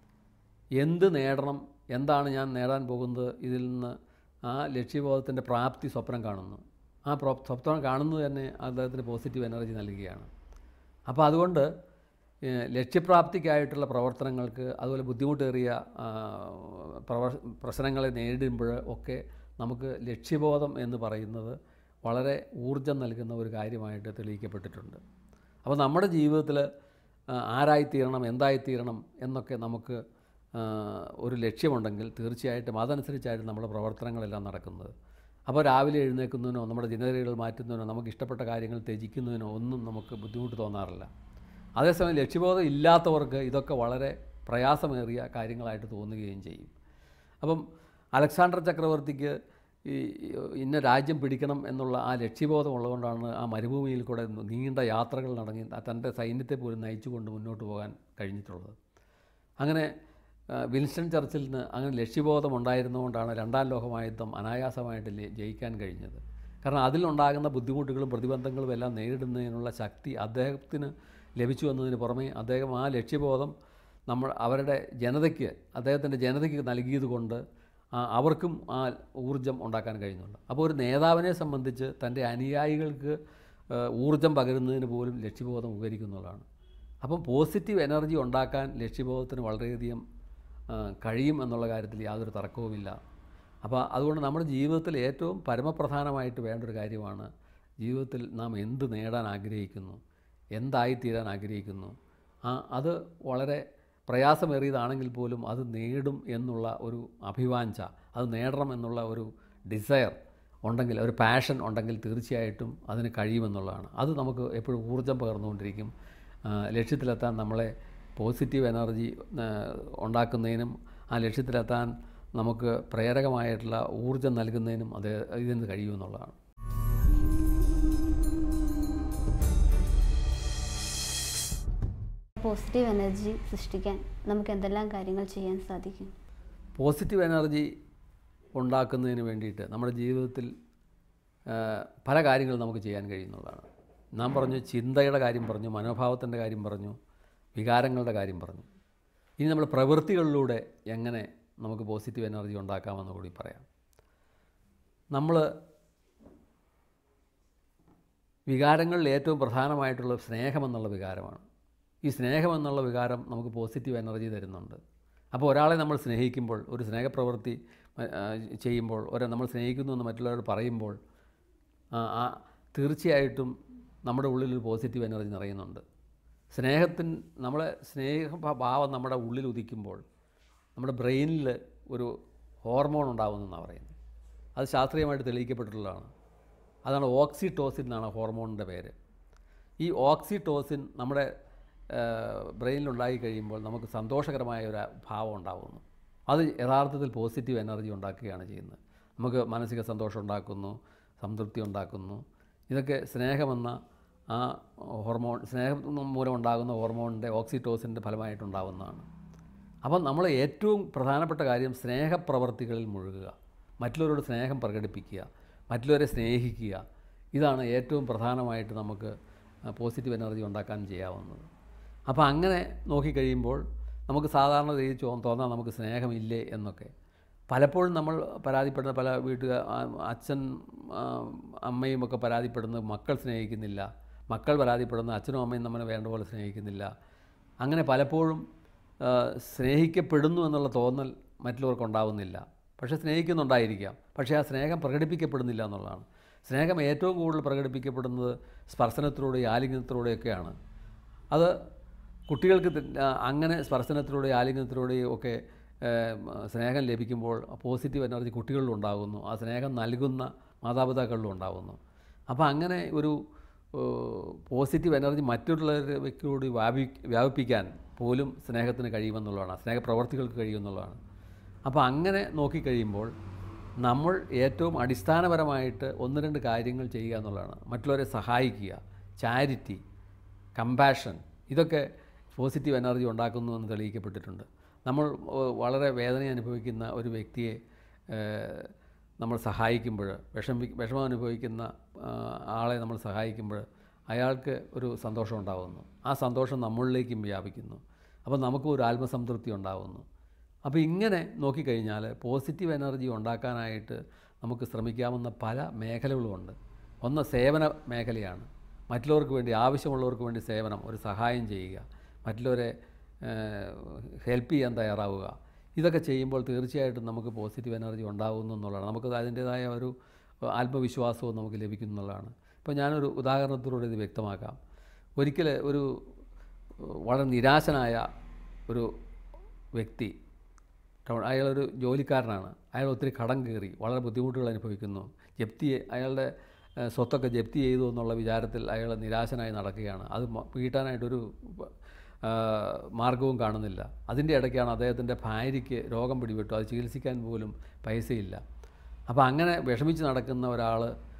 എന്ത് നേടണം എന്താണ് ഞാൻ നേടാൻ പോകുന്നത് ഇതിൽ നിന്ന് ആ ലക്ഷ്യബോധത്തിൻ്റെ പ്രാപ്തി സ്വപ്നം കാണുന്നു ആ പ്രോ സ്വപ്നം കാണുന്നത് തന്നെ അദ്ദേഹത്തിന് പോസിറ്റീവ് എനർജി നൽകുകയാണ് അപ്പോൾ അതുകൊണ്ട് ഏഹ്, ലക്ഷ്യപ്രാപ്തിക്കായിട്ടുള്ള പ്രവർത്തനങ്ങൾക്ക് അതുപോലെ ബുദ്ധിമുട്ടേറിയ ആ, പ്രവർ പ്രശ്നങ്ങളെ നേരിടുമ്പോൾ ഒക്കെ നമുക്ക് ലക്ഷ്യബോധം എന്ന് പറയുന്നത് വളരെ ഊർജം നൽകുന്ന ഒരു കാര്യമായിട്ട് തെളിയിക്കപ്പെട്ടിട്ടുണ്ട് അപ്പോൾ നമ്മുടെ ജീവിതത്തിൽ ആരായിത്തീരണം എന്തായിത്തീരണം എന്നൊക്കെ നമുക്ക് ആ, ഒരു ലക്ഷ്യമുണ്ടെങ്കിൽ തീർച്ചയായിട്ടും അതനുസരിച്ചായിട്ട് നമ്മുടെ പ്രവർത്തനങ്ങളെല്ലാം നടക്കുന്നത് അപ്പോൾ രാവിലെ എഴുന്നേൽക്കുന്നതിനോ നമ്മുടെ ദിനചര്യകൾ മാറ്റുന്നതിനോ നമുക്ക് ഇഷ്ടപ്പെട്ട കാര്യങ്ങൾ ത്യജിക്കുന്നതിനോ ഒന്നും നമുക്ക് ബുദ്ധിമുട്ട് തോന്നാറില്ല അതേസമയം ലക്ഷ്യബോധം ഇല്ലാത്തവർക്ക് ഇതൊക്കെ വളരെ പ്രയാസമേറിയ കാര്യങ്ങളായിട്ട് തോന്നുകയും ചെയ്യും അപ്പം അലക്സാണ്ടർ ചക്രവർത്തിക്ക് ഈ ഇന്ന രാജ്യം പിടിക്കണം എന്നുള്ള ആ ലക്ഷ്യബോധം ഉള്ളതുകൊണ്ടാണ് ആ മരുഭൂമിയിൽ കൂടെ നീണ്ട യാത്രകൾ നടങ്ങി തൻ്റെ സൈന്യത്തെ പോലും നയിച്ചുകൊണ്ട് മുന്നോട്ട് പോകാൻ കഴിഞ്ഞിട്ടുള്ളത് അങ്ങനെ ആ, വിൻസ്റ്റൺ ചർച്ചിലിന് അങ്ങനെ ലക്ഷ്യബോധം ഉണ്ടായിരുന്നുകൊണ്ടാണ് രണ്ടാം ലോകമായുദ്ധം അനായാസമായിട്ട് ലേ- ജയിക്കാൻ കഴിഞ്ഞത് കാരണം അതിലുണ്ടാകുന്ന ബുദ്ധിമുട്ടുകളും പ്രതിബന്ധങ്ങളും എല്ലാം നേരിടുന്നതിനുള്ള ശക്തി അദ്ദേഹത്തിന് ലഭിച്ചു എന്നതിന് പുറമെ അദ്ദേഹം ആ ലക്ഷ്യബോധം നമ്മൾ അവരുടെ ജനതയ്ക്ക് അദ്ദേഹത്തിൻ്റെ ജനതയ്ക്ക് നൽകിയത് കൊണ്ട് ആ, അവർക്കും ആ ഊർജം ഉണ്ടാക്കാൻ കഴിയുന്നുണ്ട് അപ്പോൾ ഒരു നേതാവിനെ സംബന്ധിച്ച് തൻ്റെ അനുയായികൾക്ക് ആ, ഊർജം പകരുന്നതിന് പോലും ലക്ഷ്യബോധം ഉപകരിക്കുന്നുള്ളതാണ് അപ്പം പോസിറ്റീവ് എനർജി ഉണ്ടാക്കാൻ ലക്ഷ്യബോധത്തിന് വളരെയധികം ആ, കഴിയും എന്നുള്ള കാര്യത്തിൽ യാതൊരു തർക്കവുമില്ല അപ്പോൾ അതുകൊണ്ട് നമ്മുടെ ജീവിതത്തിൽ ഏറ്റവും പരമപ്രധാനമായിട്ട് വേണ്ട ഒരു കാര്യമാണ് ജീവിതത്തിൽ നാം എന്ത് നേടാൻ ആഗ്രഹിക്കുന്നു എന്തായിത്തീരാൻ ആഗ്രഹിക്കുന്നു ആ അത് വളരെ പ്രയാസമേറിയതാണെങ്കിൽ പോലും അത് നേടും എന്നുള്ള ഒരു അഭിവാഞ്ച അത് നേടണം എന്നുള്ള ഒരു ഡിസയർ ഉണ്ടെങ്കിൽ ഒരു പാഷൻ ഉണ്ടെങ്കിൽ തീർച്ചയായിട്ടും അതിന് കഴിയുമെന്നുള്ളതാണ് അത് നമുക്ക് എപ്പോഴും ഊർജ്ജം പകർന്നുകൊണ്ടിരിക്കും ആ, ലക്ഷ്യത്തിലെത്താൻ നമ്മളെ പോസിറ്റീവ് എനർജി ആ, ഉണ്ടാക്കുന്നതിനും ആ ലക്ഷ്യത്തിലെത്താൻ നമുക്ക് പ്രേരകമായിട്ടുള്ള ഊർജ്ജം നൽകുന്നതിനും അത് ഇതിന് കഴിയുമെന്നുള്ളതാണ് പോസിറ്റീവ് എനർജി സൃഷ്ടിക്കാൻ നമുക്ക് എന്തെല്ലാം കാര്യങ്ങൾ ചെയ്യാൻ സാധിക്കും പോസിറ്റീവ് എനർജി ഉണ്ടാക്കുന്നതിന് വേണ്ടിയിട്ട് നമ്മുടെ ജീവിതത്തിൽ ആ, പല കാര്യങ്ങൾ നമുക്ക് ചെയ്യാൻ കഴിയുന്നതാണ് നാം പറഞ്ഞു ചിന്തയുടെ കാര്യം പറഞ്ഞു മനോഭാവത്തിൻ്റെ കാര്യം പറഞ്ഞു വികാരങ്ങളുടെ കാര്യം പറഞ്ഞു ഇനി നമ്മൾ പ്രവൃത്തികളിലൂടെ എങ്ങനെ നമുക്ക് പോസിറ്റീവ് എനർജി ഉണ്ടാക്കാമെന്ന് കൂടി പറയാം നമ്മൾ വികാരങ്ങളിൽ ഏറ്റവും പ്രധാനമായിട്ടുള്ള സ്നേഹമെന്നുള്ള വികാരമാണ് ഈ സ്നേഹമെന്നുള്ള വികാരം നമുക്ക് പോസിറ്റീവ് എനർജി തരുന്നുണ്ട് അപ്പോൾ ഒരാളെ നമ്മൾ സ്നേഹിക്കുമ്പോൾ ഒരു സ്നേഹപ്രവൃത്തി മ- ആ, ചെയ്യുമ്പോൾ ഒരാ നമ്മൾ സ്നേഹിക്കുന്നു എന്ന് മറ്റുള്ളവരോട് പറയുമ്പോൾ ആ, ആ തീർച്ചയായിട്ടും നമ്മുടെ ഉള്ളിൽ ഒരു പോസിറ്റീവ് എനർജി നിറയുന്നുണ്ട് സ്നേഹത്തിന് നമ്മളെ സ്നേഹ ഭാവം നമ്മുടെ ഉള്ളിൽ ഉദിക്കുമ്പോൾ നമ്മുടെ ബ്രെയിനിൽ ഒരു ഹോർമോൺ ഉണ്ടാകുമെന്നാണ് പറയുന്നത് അത് ശാസ്ത്രീയമായിട്ട് തെളിയിക്കപ്പെട്ടിട്ടുള്ളതാണ് അതാണ് ഓക്സിറ്റോസിൻ എന്നാണ് ഹോർമോണിൻ്റെ പേര് ഈ ഓക്സിറ്റോസിൻ നമ്മുടെ ബ്രെയിനിലുണ്ടായി കഴിയുമ്പോൾ നമുക്ക് സന്തോഷകരമായ ഒരു ഭാവം ഉണ്ടാകുന്നു അത് യഥാർത്ഥത്തിൽ പോസിറ്റീവ് എനർജി ഉണ്ടാക്കുകയാണ് ചെയ്യുന്നത് നമുക്ക് മാനസിക സന്തോഷം ഉണ്ടാക്കുന്നു സംതൃപ്തി ഉണ്ടാക്കുന്നു ഇതൊക്കെ സ്നേഹമെന്ന ആ ഹോർമോൺ സ്നേഹം മൂലം ഉണ്ടാകുന്ന ഹോർമോണിൻ്റെ ഓക്സിറ്റോസിൻ്റെ ഫലമായിട്ടുണ്ടാകുന്നതാണ് അപ്പം നമ്മൾ ഏറ്റവും പ്രധാനപ്പെട്ട കാര്യം സ്നേഹപ്രവർത്തികളിൽ മുഴുകുക മറ്റുള്ളവരോട് സ്നേഹം പ്രകടിപ്പിക്കുക മറ്റുള്ളവരെ സ്നേഹിക്കുക ഇതാണ് ഏറ്റവും പ്രധാനമായിട്ട് നമുക്ക് പോസിറ്റീവ് എനർജി ഉണ്ടാക്കാൻ ചെയ്യാവുന്നത് അപ്പോൾ അങ്ങനെ നോക്കിക്കഴിയുമ്പോൾ നമുക്ക് സാധാരണ രീതിയിൽ ചോ- തോന്നാം നമുക്ക് സ്നേഹമില്ലേ എന്നൊക്കെ പലപ്പോഴും നമ്മൾ പരാതിപ്പെടുന്ന പല വീട്ടുകാർ അച്ഛൻ ആ, അമ്മയും ഒക്കെ പരാതിപ്പെടുന്നത് മക്കൾ സ്നേഹിക്കുന്നില്ല മക്കൾ പരാതിപ്പെടുന്ന അച്ഛനും അമ്മയും നമ്മളെ വേണ്ട പോലെ സ്നേഹിക്കുന്നില്ല അങ്ങനെ പലപ്പോഴും ആ, സ്നേഹിക്കപ്പെടുന്നു എന്നുള്ള തോന്നൽ മറ്റുള്ളവർക്ക് ഉണ്ടാവുന്നില്ല പക്ഷേ സ്നേഹിക്കുന്നുണ്ടായിരിക്കാം പക്ഷേ ആ സ്നേഹം പ്രകടിപ്പിക്കപ്പെടുന്നില്ല എന്നുള്ളതാണ് സ്നേഹം ഏറ്റവും കൂടുതൽ പ്രകടിപ്പിക്കപ്പെടുന്നത് സ്പർശനത്തിലൂടെയും ആലിംഗനത്തിലൂടെയൊക്കെയാണ് അത് കുട്ടികൾക്ക് തി- ആ, അങ്ങനെ സ്പർശനത്തിലൂടെയും ആലിംഗനത്തിലൂടെയും ഒക്കെ ഏം, സ്നേഹം ലഭിക്കുമ്പോൾ കൂടി എനർജി കുട്ടികളിലും ഉണ്ടാകുന്നു ആ സ്നേഹം നൽകുന്ന മാതാപിതാക്കളിലും ഉണ്ടാകുന്നു അപ്പോൾ അങ്ങനെ ഒരു പോസിറ്റീവ് എനർജി മറ്റുള്ളവർക്ക് കൂടി വ്യാപി വ്യാപിപ്പിക്കാൻ പോലും സ്നേഹത്തിന് കഴിയുമെന്നുള്ളതാണ് സ്നേഹപ്രവർത്തികൾക്ക് കഴിയുമെന്നുള്ളതാണ് അപ്പോൾ അങ്ങനെ നോക്കിക്കഴിയുമ്പോൾ നമ്മൾ ഏറ്റവും അടിസ്ഥാനപരമായിട്ട് ഒന്ന് രണ്ട് കാര്യങ്ങൾ ചെയ്യുക എന്നുള്ളതാണ് മറ്റുള്ളവരെ സഹായിക്കുക ചാരിറ്റി കമ്പാഷൻ ഇതൊക്കെ പോസിറ്റീവ് എനർജി ഉണ്ടാക്കുന്നു എന്ന് തെളിയിക്കപ്പെട്ടിട്ടുണ്ട് നമ്മൾ ഏഹ്, വളരെ വേദന അനുഭവിക്കുന്ന ഒരു വ്യക്തിയെ ഏഹ്, നമ്മൾ സഹായിക്കുമ്പോൾ വിഷമി വിഷമം അനുഭവിക്കുന്ന ആ, ആളെ നമ്മൾ സഹായിക്കുമ്പോൾ അയാൾക്ക് ഒരു സന്തോഷം ഉണ്ടാകുന്നു ആ സന്തോഷം നമ്മളിലേക്കും വ്യാപിക്കുന്നു അപ്പോൾ നമുക്കും ഒരു ആത്മസംതൃപ്തി ഉണ്ടാകുന്നു അപ്പോൾ ഇങ്ങനെ നോക്കിക്കഴിഞ്ഞാൽ പോസിറ്റീവ് എനർജി ഉണ്ടാക്കാനായിട്ട് നമുക്ക് ശ്രമിക്കാവുന്ന പല മേഖലകളുമുണ്ട് ഒന്ന് സേവന മേഖലയാണ് മറ്റുള്ളവർക്ക് വേണ്ടി ആവശ്യമുള്ളവർക്ക് വേണ്ടി സേവനം ഒരു സഹായം ചെയ്യുക മറ്റുള്ളവരെ ഹെൽപ്പ് ചെയ്യാൻ തയ്യാറാവുക ഇതൊക്കെ ചെയ്യുമ്പോൾ തീർച്ചയായിട്ടും നമുക്ക് പോസിറ്റീവ് എനർജി ഉണ്ടാകുന്നു എന്നുള്ളതാണ് നമുക്ക് അതിൻ്റേതായ ഒരു ആത്മവിശ്വാസവും നമുക്ക് ലഭിക്കുന്നു എന്നുള്ളതാണ് ഇപ്പോൾ ഞാനൊരു ഉദാഹരണത്തിലൂടെ ഇത് വ്യക്തമാക്കാം ഒരിക്കൽ ഒരു വളരെ നിരാശനായ ഒരു വ്യക്തി ടൗൺ അയാളൊരു ജോലിക്കാരനാണ് അയാൾ ഒത്തിരി കടം കയറി വളരെ ബുദ്ധിമുട്ടുകൾ അനുഭവിക്കുന്നു ജപ്തി അയാളുടെ ഏഹ്, സ്വത്തൊക്കെ ജപ്തി ചെയ്തു എന്നുള്ള വിചാരത്തിൽ അയാൾ നിരാശനായി നടക്കുകയാണ് അത് മ- വീട്ടാനായിട്ടൊരു ആ, മാർഗവും കാണുന്നില്ല അതിൻ്റെ ഇടയ്ക്കാണ് അദ്ദേഹത്തിൻ്റെ ഭാര്യയ്ക്ക് രോഗം പിടിപെട്ടു അത് ചികിത്സിക്കാൻ പോലും പൈസയില്ല അപ്പോൾ അങ്ങനെ വിഷമിച്ച് നടക്കുന്ന ഒരാൾ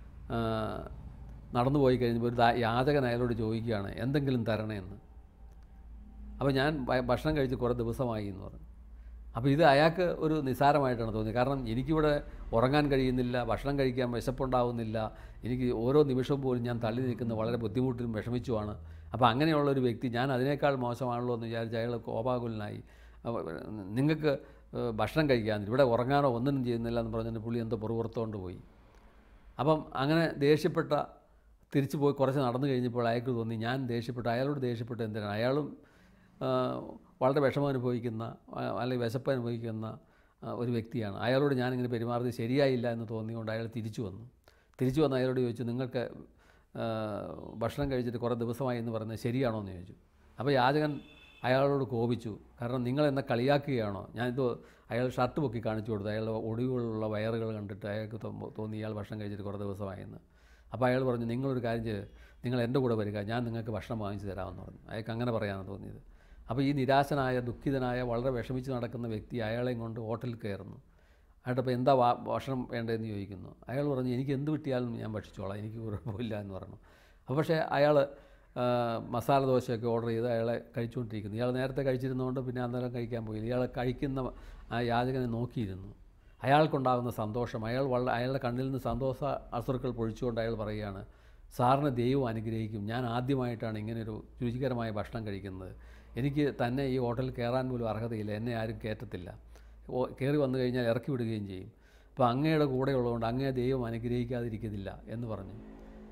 നടന്നു പോയി കഴിഞ്ഞപ്പോൾ ഒരു ദാ- യാചകൻ അയാളോട് ചോദിക്കുകയാണ് എന്തെങ്കിലും തരണേന്ന് അപ്പോൾ ഞാൻ ഭ- ഭക്ഷണം കഴിച്ച് കുറേ ദിവസമായി എന്ന് പറഞ്ഞു അപ്പോൾ ഇത് അയാൾക്ക് ഒരു നിസ്സാരമായിട്ടാണ് തോന്നിയത് കാരണം എനിക്കിവിടെ ഉറങ്ങാൻ കഴിയുന്നില്ല ഭക്ഷണം കഴിക്കാൻ വിശപ്പുണ്ടാവുന്നില്ല എനിക്ക് ഓരോ നിമിഷവും പോലും ഞാൻ തള്ളി നിൽക്കുന്ന വളരെ ബുദ്ധിമുട്ടിലും വിഷമിച്ചുമാണ് അപ്പോൾ അങ്ങനെയുള്ള ഒരു വ്യക്തി ഞാൻ അതിനേക്കാൾ മോശമാണല്ലോ എന്ന് വിചാരിച്ച് അയാൾ കോപാകുലനായി അപ്പോൾ നിങ്ങൾക്ക് ഏഹ്, ഭക്ഷണം കഴിക്കാൻ ഇവിടെ ഉറങ്ങാനോ ഒന്നും ചെയ്യുന്നില്ല എന്ന് പറഞ്ഞിട്ട് പുള്ളി എന്തോ പുറപുറത്തുകൊണ്ട് പോയി അപ്പം അങ്ങനെ ദേഷ്യപ്പെട്ട തിരിച്ചു പോയി കുറച്ച് നടന്നു കഴിഞ്ഞപ്പോൾ അയാൾക്ക് തോന്നി ഞാൻ ദേഷ്യപ്പെട്ടു അയാളോട് ദേഷ്യപ്പെട്ടു എന്തിനാണ് അയാളും ആ, വളരെ വിഷമം അനുഭവിക്കുന്ന ആ, അല്ലെങ്കിൽ വിശപ്പ് അനുഭവിക്കുന്ന ആ, ഒരു വ്യക്തിയാണ് അയാളോട് ഞാനിങ്ങനെ പെരുമാറിയത് ശരിയായില്ല എന്ന് തോന്നിയുകൊണ്ട് അയാൾ തിരിച്ചു വന്നു തിരിച്ചു വന്ന് അയാളോട് ചോദിച്ചു നിങ്ങൾക്ക് ആ, ഭക്ഷണം കഴിച്ചിട്ട് കുറേ ദിവസമായി എന്ന് പറയുന്നത് ശരിയാണോ എന്ന് ചോദിച്ചു അപ്പോൾ യാചകൻ അയാളോട് കോപിച്ചു കാരണം നിങ്ങൾ എന്നെ കളിയാക്കുകയാണോ ഞാനിത് അയാൾ ഷർട്ട് പൊക്കി കാണിച്ചു കൊടുത്തു അയാളുടെ ഒടിവുകളുള്ള വയറുകൾ കണ്ടിട്ട് അയാൾക്ക് തോ- തോന്നി ഇയാൾ ഭക്ഷണം കഴിച്ചിട്ട് കുറേ ദിവസമായെന്ന് അപ്പോൾ അയാൾ പറഞ്ഞു നിങ്ങളൊരു കാര്യം ചെയ്ത് നിങ്ങൾ എൻ്റെ കൂടെ വരിക ഞാൻ നിങ്ങൾക്ക് ഭക്ഷണം വാങ്ങിച്ചു തരാമെന്ന് പറഞ്ഞു അയാൾക്ക് അങ്ങനെ പറയാനാണ് തോന്നിയത് അപ്പോൾ ഈ നിരാശനായ ദുഃഖിതനായ വളരെ വിഷമിച്ച് നടക്കുന്ന വ്യക്തി അയാളെയും കൊണ്ട് ഹോട്ടലിൽ കയറുന്നു അയാളപ്പോൾ എന്താ വാ- ഭക്ഷണം വേണ്ടതെന്ന് ചോദിക്കുന്നു അയാൾ പറഞ്ഞു എനിക്ക് എന്ത് കിട്ടിയാലും ഞാൻ ഭക്ഷിച്ചോളാം എനിക്ക് കുഴപ്പമില്ല എന്ന് പറഞ്ഞു അപ്പോൾ പക്ഷേ അയാൾ മസാല ദോശയൊക്കെ ഓർഡർ ചെയ്ത് അയാളെ കഴിച്ചുകൊണ്ടിരിക്കുന്നു ഇയാൾ നേരത്തെ കഴിച്ചിരുന്നതുകൊണ്ട് പിന്നെ അന്നേരം കഴിക്കാൻ പോയില്ല ഇയാൾ കഴിക്കുന്ന ആ യാചകനെ നോക്കിയിരുന്നു അയാൾക്കുണ്ടാകുന്ന സന്തോഷം അയാൾ വളരെ അയാളുടെ കണ്ണിൽ നിന്ന് സന്തോഷ അസുറുക്കൾ പൊഴിച്ചുകൊണ്ട് അയാൾ പറയുകയാണ് സാറിനെ ദൈവം അനുഗ്രഹിക്കും ഞാൻ ആദ്യമായിട്ടാണ് ഇങ്ങനൊരു രുചികരമായ ഭക്ഷണം കഴിക്കുന്നത് എനിക്ക് തന്നെ ഈ ഹോട്ടലിൽ കയറാൻ പോലും അർഹതയില്ല എന്നെ ആരും കയറ്റത്തില്ല ഓ- കയറി വന്നു കഴിഞ്ഞാൽ ഇറക്കി വിടുകയും ചെയ്യും അപ്പോൾ അങ്ങയുടെ കൂടെ ഉള്ളതുകൊണ്ട് അങ്ങയെ ദൈവം അനുഗ്രഹിക്കാതിരിക്കുന്നില്ല എന്ന് പറഞ്ഞു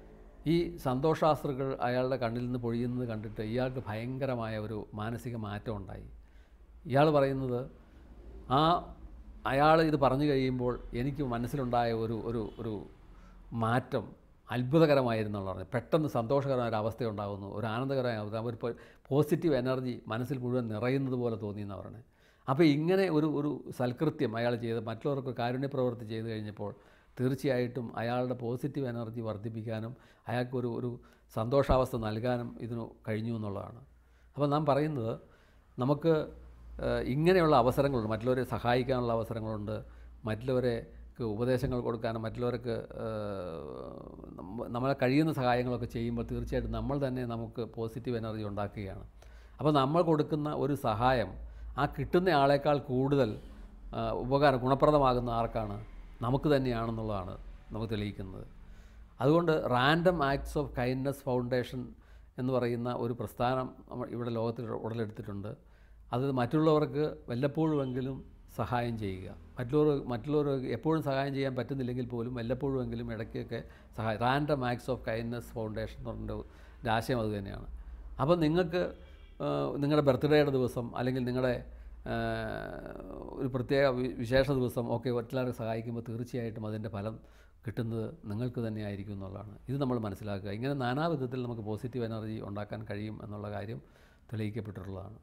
ഈ സന്തോഷാസ്ത്രകൾ അയാളുടെ കണ്ണിൽ നിന്ന് പൊഴിയുന്നത് കണ്ടിട്ട് ഇയാൾക്ക് ഭയങ്കരമായ ഒരു മാനസിക മാറ്റം ഉണ്ടായി ഇയാൾ പറയുന്നത് ആ അയാൾ ഇത് പറഞ്ഞു കഴിയുമ്പോൾ എനിക്ക് മനസ്സിലുണ്ടായ ഒരു ഒരു ഒരു മാറ്റം അത്ഭുതകരമായിരുന്നുള്ള പറഞ്ഞു പെട്ടെന്ന് സന്തോഷകരമായ ഒരു അവസ്ഥ ഉണ്ടാകുന്നു ഒരു ആനന്ദകരമായ അവസ്ഥ ഒരു പോസിറ്റീവ് എനർജി മനസ്സിൽ മുഴുവൻ നിറയുന്നത് പോലെ തോന്നി എന്നാണ് പറഞ്ഞത് അപ്പോൾ ഇങ്ങനെ ഒരു ഒരു സൽകൃത്യം അയാൾ ചെയ്ത് മറ്റുള്ളവർക്ക് കാരുണ്യ പ്രവൃത്തി ചെയ്ത് കഴിഞ്ഞപ്പോൾ തീർച്ചയായിട്ടും അയാളുടെ പോസിറ്റീവ് എനർജി വർദ്ധിപ്പിക്കാനും അയാൾക്കൊരു ഒരു സന്തോഷാവസ്ഥ നൽകാനും ഇതിന് കഴിഞ്ഞു എന്നുള്ളതാണ് അപ്പോൾ നാം പറയുന്നത് നമുക്ക് ഏഹ്, ഇങ്ങനെയുള്ള അവസരങ്ങളുണ്ട് മറ്റുള്ളവരെ സഹായിക്കാനുള്ള അവസരങ്ങളുണ്ട് മറ്റുള്ളവർക്ക് ഉപദേശങ്ങൾ കൊടുക്കാനും മറ്റുള്ളവർക്ക് ഏഹ്, നമ്മ- നമ്മളെ കഴിയുന്ന സഹായങ്ങളൊക്കെ ചെയ്യുമ്പോൾ തീർച്ചയായിട്ടും നമ്മൾ തന്നെ നമുക്ക് പോസിറ്റീവ് എനർജി ഉണ്ടാക്കുകയാണ് അപ്പോൾ നമ്മൾ കൊടുക്കുന്ന ഒരു സഹായം ആ കിട്ടുന്ന ആളേക്കാൾ കൂടുതൽ ആ, ഉപകാരം ഗുണപ്രദമാകുന്ന ആർക്കാണ് നമുക്ക് തന്നെയാണെന്നുള്ളതാണ് നമുക്ക് തെളിയിക്കുന്നത് അതുകൊണ്ട് random acts of kindness foundation എന്ന് പറയുന്ന ഒരു പ്രസ്ഥാനം നമ്മൾ ഇവിടെ ലോകത്തിൽ ഉടലെടുത്തിട്ടുണ്ട് അത് മറ്റുള്ളവർക്ക് വല്ലപ്പോഴുമെങ്കിലും സഹായം ചെയ്യുക മറ്റുള്ളവർ മറ്റുള്ളവർക്ക് എപ്പോഴും സഹായം ചെയ്യാൻ പറ്റുന്നില്ലെങ്കിൽ പോലും വല്ലപ്പോഴുമെങ്കിലും ഇടയ്ക്കൊക്കെ സഹായം random acts of kindness foundation എന്ന് പറഞ്ഞ ഒരു ആശയം അത് തന്നെയാണ് അപ്പോൾ നിങ്ങൾക്ക് ആ, നിങ്ങളുടെ ബർത്ത്ഡേയുടെ ദിവസം അല്ലെങ്കിൽ നിങ്ങളുടെ ആ, ഒരു പ്രത്യേക വി- വിശേഷ ദിവസം ഒക്കെ മറ്റുള്ളവരെ സഹായിക്കുമ്പോൾ തീർച്ചയായിട്ടും അതിൻ്റെ ഫലം കിട്ടുന്നത് നിങ്ങൾക്ക് തന്നെ ആയിരിക്കും എന്നുള്ളതാണ് ഇത് നമ്മൾ മനസ്സിലാക്കുക ഇങ്ങനെ നാനാവിധത്തിൽ നമുക്ക് പോസിറ്റീവ് എനർജി ഉണ്ടാക്കാൻ കഴിയും എന്നുള്ള കാര്യം തെളിയിക്കപ്പെട്ടിട്ടുള്ളതാണ്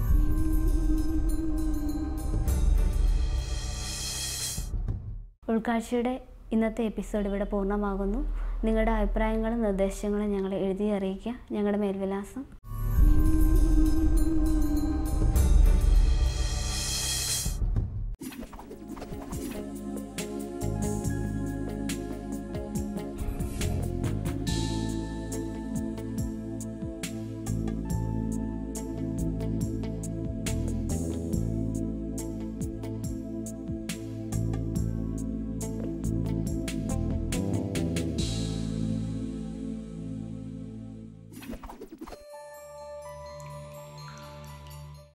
ഉൾക്കാഴ്ചയുടെ ഇന്നത്തെ എപ്പിസോഡ് ഇവിടെ പൂർണ്ണമാകുന്നു നിങ്ങളുടെ അഭിപ്രായങ്ങളും നിർദ്ദേശങ്ങളും ഞങ്ങളെ എഴുതി അറിയിക്കുക ഞങ്ങളുടെ മേൽവിലാസം